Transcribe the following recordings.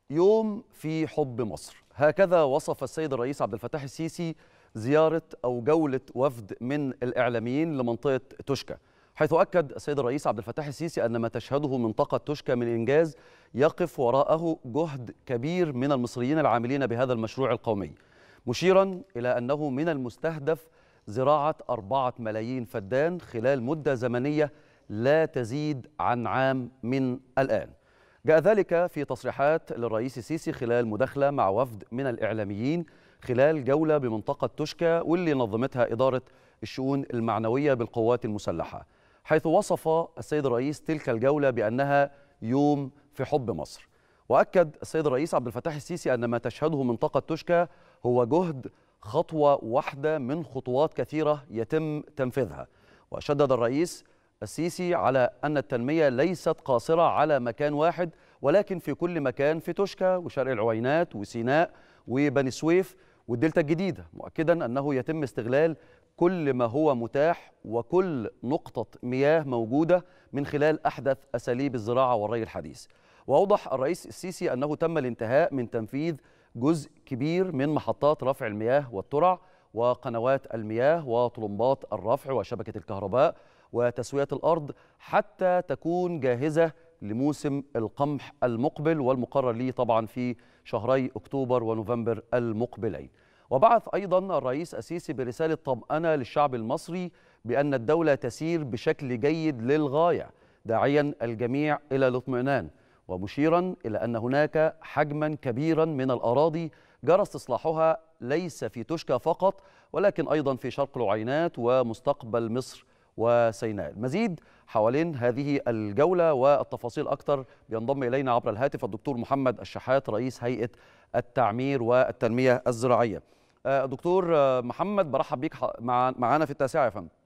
يوم في حب مصر هكذا وصف السيد الرئيس عبد الفتاح السيسي زيارة أو جولة وفد من الإعلاميين لمنطقة توشكا حيث أكد السيد الرئيس عبد الفتاح السيسي أن ما تشهده منطقة توشكا من إنجاز يقف وراءه جهد كبير من المصريين العاملين بهذا المشروع القومي مشيرا إلى أنه من المستهدف زراعة أربعة ملايين فدان خلال مدة زمنية لا تزيد عن عام من الآن جاء ذلك في تصريحات للرئيس السيسي خلال مداخلة مع وفد من الإعلاميين خلال جولة بمنطقة توشكا واللي نظمتها إدارة الشؤون المعنوية بالقوات المسلحة حيث وصف السيد الرئيس تلك الجولة بأنها يوم في حب مصر وأكد السيد الرئيس عبد الفتاح السيسي أن ما تشهده منطقة توشكا هو جهد خطوة واحدة من خطوات كثيرة يتم تنفيذها وشدد الرئيس السيسي على أن التنمية ليست قاصرة على مكان واحد ولكن في كل مكان في توشكا وشرق العوينات وسيناء وبني سويف والدلتا الجديدة مؤكدا أنه يتم استغلال كل ما هو متاح وكل نقطة مياه موجودة من خلال أحدث أساليب الزراعة والري الحديث وأوضح الرئيس السيسي أنه تم الانتهاء من تنفيذ جزء كبير من محطات رفع المياه والترع وقنوات المياه وطلمبات الرفع وشبكة الكهرباء وتسوية الأرض حتى تكون جاهزة لموسم القمح المقبل والمقرر ليه طبعا في شهري أكتوبر ونوفمبر المقبلين وبعث أيضا الرئيس السيسي برسالة طمأنة للشعب المصري بأن الدولة تسير بشكل جيد للغاية داعيا الجميع إلى الاطمئنان ومشيرا إلى أن هناك حجما كبيرا من الأراضي جرى استصلاحها ليس في توشكا فقط ولكن أيضا في شرق العينات ومستقبل مصر وسيناء المزيد حوالين هذه الجولة والتفاصيل أكثر بينضم إلينا عبر الهاتف الدكتور محمد الشحات رئيس هيئة التعمير والتنمية الزراعية دكتور محمد برحب بيك مع معانا في التاسعة يا فندم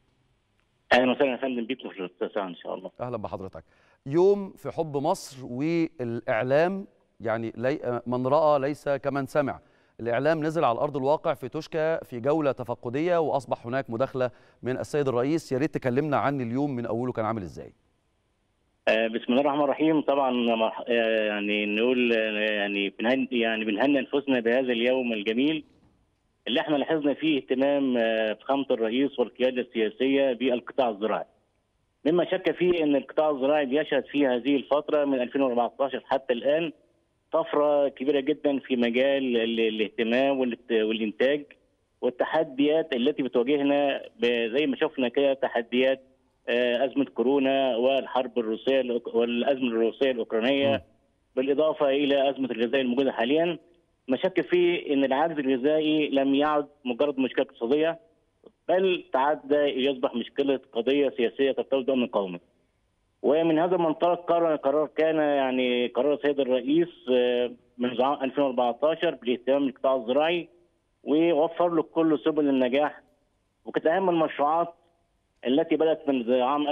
اهلا وسهلا يا فندم بيكم في التاسعة ان شاء الله اهلا بحضرتك يوم في حب مصر والاعلام يعني لي من راى ليس كمن سمع الاعلام نزل على ارض الواقع في توشكا في جوله تفقديه واصبح هناك مداخله من السيد الرئيس يا ريت تكلمنا عن اليوم من اوله كان عامل ازاي آه بسم الله الرحمن الرحيم طبعا آه يعني نقول آه يعني بنهن يعني بنهنئ انفسنا بهذا اليوم الجميل اللي احنا لاحظنا فيه اهتمام فخامه الرئيس والقياده السياسيه بالقطاع الزراعي. مما شك فيه ان القطاع الزراعي بيشهد في هذه الفتره من 2014 حتى الان طفره كبيره جدا في مجال الاهتمام والانتاج والتحديات التي بتواجهنا زي ما شفنا كده تحديات ازمه كورونا والحرب الروسيه والازمه الروسيه الاوكرانيه بالاضافه الى ازمه الغذاء الموجوده حاليا ما شك فيه ان العجز الغذائي لم يعد مجرد مشكله اقتصاديه بل تعدى يصبح مشكله قضيه سياسيه ترتبط بامن قومي. ومن هذا المنطلق قرر قرار كان يعني قرار السيد الرئيس منذ عام 2014 بالاهتمام بالقطاع الزراعي ووفر له كل سبل النجاح وكانت اهم المشروعات التي بدات من عام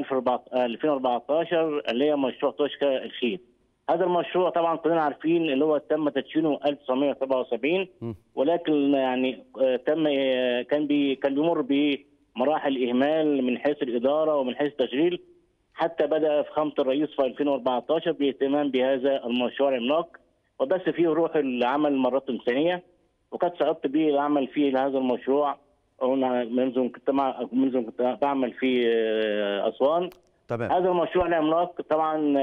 2014 اللي هي مشروع توشكا الخير. هذا المشروع طبعا كلنا عارفين اللي هو تم تدشينه 1977 ولكن يعني تم كان بي كان بيمر بمراحل اهمال من حيث الاداره ومن حيث التشغيل حتى بدا فخامه الرئيس في 2014 باهتمام بهذا المشروع العملاق وبث فيه روح العمل مرات ثانيه وقد صعدت به العمل في هذا المشروع منذ كنت منذ كنت بعمل في اسوان تمام هذا المشروع العملاق طبعا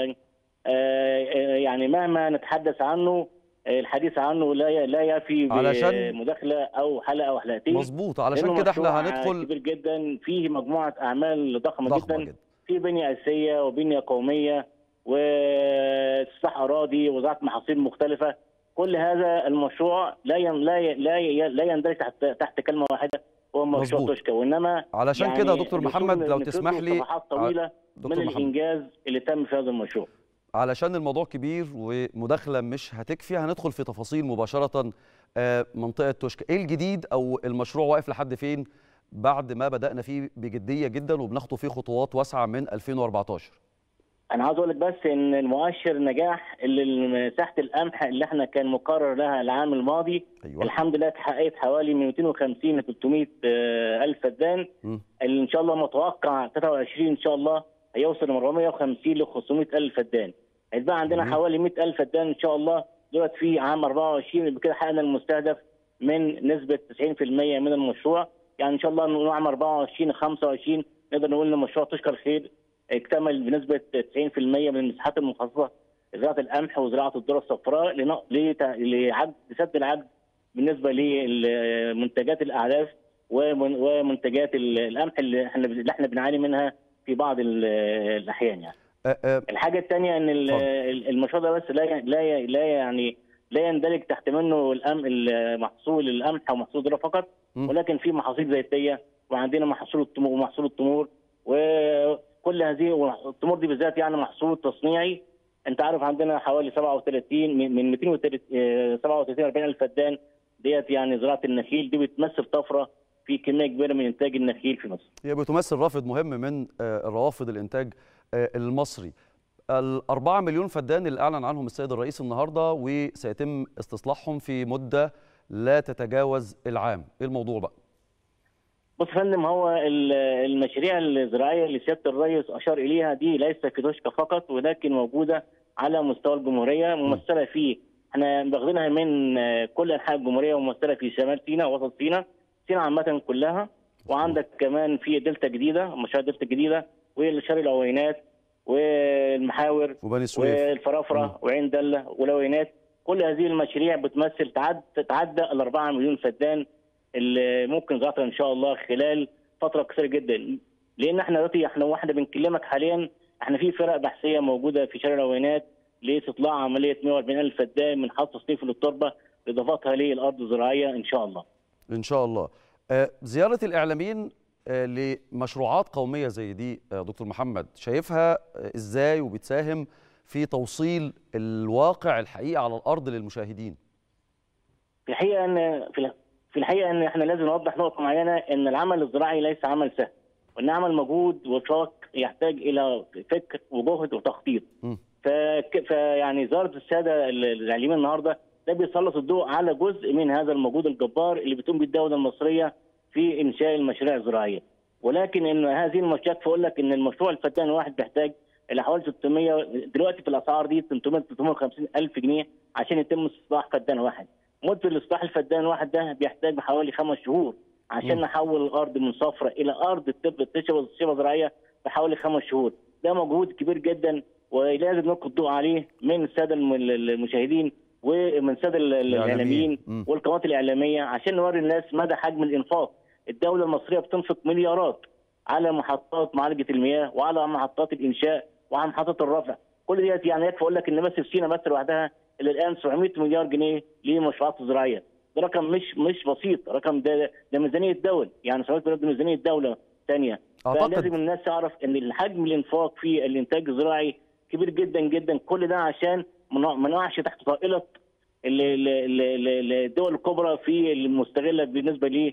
يعني مهما نتحدث عنه الحديث عنه لا لا يفي علشان مداخله او حلقه او حلقتين مظبوط علشان كده احنا هندخل كبير جدا فيه مجموعه اعمال ضخمه, ضخمة جدا, جدا. في بنيه اساسيه وبنيه قوميه واستصلاح اراضي وزراعه محاصيل مختلفه كل هذا المشروع لا ين لا لا لا يندرج تحت تحت كلمه واحده هو مشروع مظبوط. توشكا وانما علشان يعني كده يا دكتور محمد لو نشوف تسمح لي صفحات طويله دكتور من محمد. الانجاز اللي تم في هذا المشروع علشان الموضوع كبير ومداخله مش هتكفي هندخل في تفاصيل مباشره آه، منطقه توشكا ايه الجديد او المشروع واقف لحد فين بعد ما بدانا فيه بجديه جدا وبنخطو فيه خطوات واسعه من 2014 انا عاوز اقول لك بس ان المؤشر النجاح اللي مساحه القمح اللي احنا كان مقرر لها العام الماضي ايوه الحمد لله اتحققت حوالي من 250 ل 300 آه، الف فدان مم. اللي ان شاء الله متوقع 23 ان شاء الله هيوصل من 450 ل 500 الف فدان هيتبقى عندنا جميل. حوالي 100000 فدان ان شاء الله دولت في عام 24 يبقى كده حققنا المستهدف من نسبه 90% من المشروع يعني ان شاء الله نقول عام 24 25 نقدر نقول ان المشروع تشكر خير اكتمل بنسبه 90% من المساحات المخصصه لزراعه القمح وزراعه الذره الصفراء لن- لت- لعجز لسد العجز بالنسبه لمنتجات الاعلاف ومن- ومنتجات ال- القمح اللي احنا اللي احنا بنعاني منها في بعض ال- الاحيان يعني. آه، آه، الحاجه الثانيه ان ال- اتفضل. المشروع ده بس لا ي- لا ي- لا يعني لا يندرج تحت منه الأم محصول القمح ومحصول الذره فقط مم. ولكن في محاصيل زيتيه وعندنا محصول التمور ومحصول التمور وكل هذه التمور دي بالذات يعني محصول تصنيعي انت عارف عندنا حوالي 37 من من 237 40 الف فدان ديت يعني زراعه النخيل دي بتمثل طفره في كميه كبيره من انتاج النخيل في مصر. هي بتمثل رافد مهم من آه، روافد الانتاج آه، المصري الأربعة مليون فدان اللي أعلن عنهم السيد الرئيس النهاردة وسيتم استصلاحهم في مدة لا تتجاوز العام إيه الموضوع بقى؟ بص يا فندم هو ال- المشاريع الزراعيه اللي سياده الرئيس اشار اليها دي ليست في توشكا فقط ولكن موجوده على مستوى الجمهوريه ممثله في احنا واخدينها من آه، كل انحاء الجمهوريه وممثله في شمال سيناء ووسط سيناء سيناء عامه كلها وعندك كمان في دلتا جديده مشاريع دلتا جديده والشرق العوينات والمحاور وبني سويف والفرافره وعين دله ولوينات كل هذه المشاريع بتمثل تعد تتعدى ال 4 مليون فدان اللي ممكن زراعتها ان شاء الله خلال فتره قصيره جدا لان احنا دلوقتي احنا واحده بنكلمك حاليا احنا في فرق بحثيه موجوده في شارع العوينات لاستطلاع عمليه 140 الف فدان من حصر تصنيف للتربه لاضافتها للارض الزراعيه ان شاء الله. إن شاء الله آه، زيارة الإعلاميين آه، لمشروعات قومية زي دي آه، دكتور محمد شايفها آه، إزاي وبتساهم في توصيل الواقع الحقيقي على الأرض للمشاهدين في الحقيقه ان في في الحقيقه ان احنا لازم نوضح نقطه معينه ان العمل الزراعي ليس عمل سهل وان عمل مجهود وشاق يحتاج الى فكر وجهد وتخطيط م. فك- فيعني زياره الساده ال- الاعلاميين النهارده ده بيسلط الضوء على جزء من هذا المجهود الجبار اللي بتقوم به الدوله المصريه في انشاء المشاريع الزراعيه ولكن ان هذه المشاريع بقول لك ان المشروع الفدان الواحد بيحتاج الى حوالي 600 دلوقتي في الاسعار دي 300 350 الف جنيه عشان يتم استصلاح فدان واحد مده الاصلاح الفدان الواحد ده بيحتاج حوالي خمس شهور عشان مم. نحول الارض من صفراء الى ارض تبقى تشبه شبه زراعيه بحوالي خمس شهور ده مجهود كبير جدا ولازم نلقي الضوء عليه من الساده الم- المشاهدين ومن الساده ال- الاعلاميين مم. والقنوات الاعلاميه عشان نوري الناس مدى حجم الانفاق الدوله المصريه بتنفق مليارات على محطات معالجه المياه وعلى محطات الانشاء وعلى محطات الرفع كل ديت يعني يكفي اقول لك ان بس في سينا بس لوحدها الى الان 700 مليار جنيه لمشروعات زراعيه ده رقم مش مش بسيط رقم ده ده ميزانيه دوله يعني 700 مليار دي ميزانيه دوله ثانيه أعتقد فلازم الناس تعرف ان الحجم الانفاق في الانتاج الزراعي كبير جدا جدا كل ده عشان ما نقع- ما نقعش تحت طائله ال- ال- ال- ال- الدول الكبرى في المستغله بالنسبه ل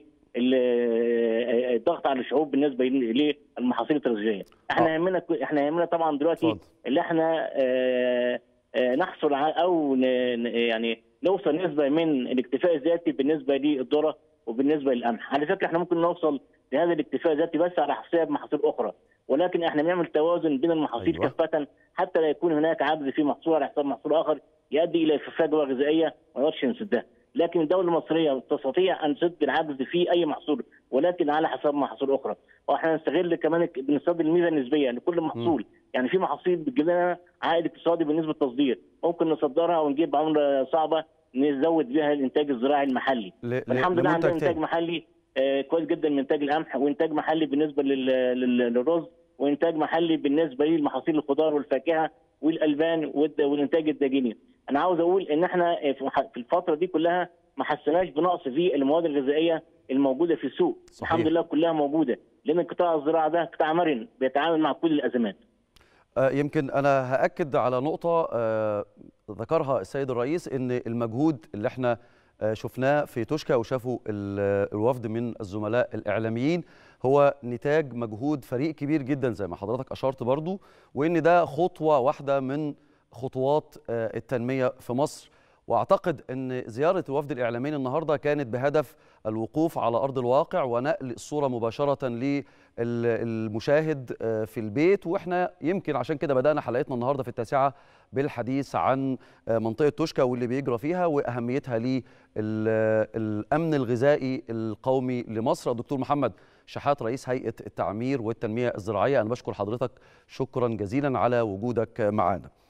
الضغط على الشعوب بالنسبه للمحاصيل الاستراتيجيه. احنا آه. يهمنا احنا يهمنا طبعا دلوقتي اتفضل. اللي احنا آه، آه، نحصل على او ن- ن- يعني نوصل نسبه من الاكتفاء الذاتي بالنسبه للذره وبالنسبه للقمح، على فكره احنا ممكن نوصل لهذا الاكتفاء الذاتي بس على حساب محاصيل اخرى، ولكن احنا بنعمل توازن بين المحاصيل أيوة. كافه حتى لا يكون هناك عجز في محصول على حساب محصول اخر يؤدي الى فجوه غذائيه ما نقدرش نسدها، لكن الدوله المصريه تستطيع ان تسد العجز في اي محصول ولكن على حساب محاصيل اخرى، واحنا نستغل كمان بنستخدم الميزه النسبيه لكل محصول، يعني في محاصيل بتجيب لنا عائد اقتصادي بالنسبه للتصدير، ممكن نصدرها ونجيب بعمله صعبه نزود بها الانتاج الزراعي المحلي. ل- ل- الحمد لله عندنا لمنتج انتاج تاني. محلي آه، كويس جدا من انتاج القمح وانتاج محلي بالنسبه لل- لل- للرز وانتاج محلي بالنسبه للمحاصيل الخضار والفاكهه والالبان والد- والانتاج الداجيني. انا عاوز اقول ان احنا في مح- في الفتره دي كلها ما حسناش بنقص في المواد الغذائيه الموجوده في السوق، صحيح. الحمد لله كلها موجوده لان قطاع الزراعه ده قطاع مرن بيتعامل مع كل الازمات. آه، يمكن أنا هأكد على نقطة آه، ذكرها السيد الرئيس إن المجهود اللي احنا آه، شفناه في توشكا وشافوا ال- الوفد من الزملاء الإعلاميين هو نتاج مجهود فريق كبير جدا زي ما حضرتك أشرت برضو وإن ده خطوة واحدة من خطوات آه، التنمية في مصر واعتقد ان زياره الوفد الاعلاميين النهارده كانت بهدف الوقوف على ارض الواقع ونقل الصوره مباشره للمشاهد في البيت واحنا يمكن عشان كده بدانا حلقتنا النهارده في التاسعه بالحديث عن منطقه توشكا واللي بيجرى فيها واهميتها للامن الغذائي القومي لمصر الدكتور محمد شحات رئيس هيئه التعمير والتنميه الزراعيه انا بشكر حضرتك شكرا جزيلا على وجودك معنا